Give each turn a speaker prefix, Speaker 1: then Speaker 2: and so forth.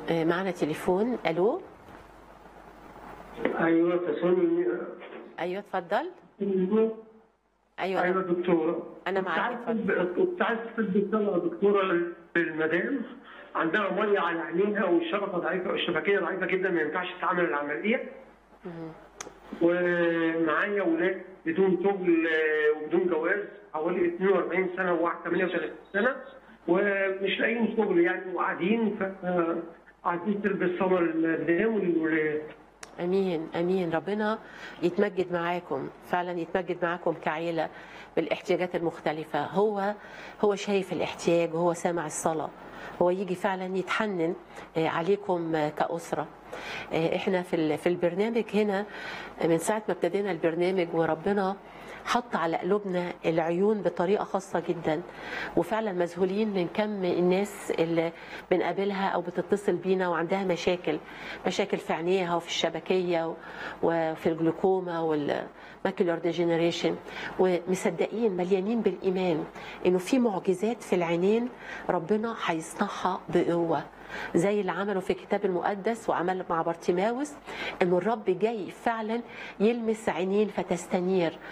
Speaker 1: آه، معنا تليفون الو
Speaker 2: ايوه تسوني
Speaker 1: ايوه اتفضل ايوه
Speaker 2: ايوه
Speaker 1: أنا
Speaker 2: دكتوره
Speaker 1: أنا معاك، اتفضل.
Speaker 2: كنت عايز تدي صلاة دكتوره للمدام عندها ميه على عينيها والشبكه ضعيفه الشبكيه ضعيفه جدا ما ينفعش تعمل العمليه ومعايا اولاد بدون شغل آه، وبدون جواز حوالي 42 سنه وواحد 38 سنه ومش لاقيين شغل يعني وقاعدين ف آه، عايزين تلبس صلاة للمدام والولاد
Speaker 1: امين امين ربنا يتمجد معاكم فعلا يتمجد معاكم كعيله بالاحتياجات المختلفه هو هو شايف الاحتياج وهو سامع الصلاه هو يجي فعلا يتحنن آه، عليكم آه، كاسره آه، احنا في ال- في البرنامج هنا من ساعه ما ابتدينا البرنامج وربنا حط على قلوبنا العيون بطريقه خاصه جدا وفعلا مذهولين من كم الناس اللي بنقابلها او بتتصل بينا وعندها مشاكل مشاكل في عينيها وفي الشبكيه و- وفي الجلوكوما والماكيولار ديجنريشن ومصدقين مليانين بالايمان انه في معجزات في العينين ربنا هيصنعها بقوه زي اللي عمله في الكتاب المقدس وعمل مع بارتيماوس انه الرب جاي فعلا يلمس عينين فتستنير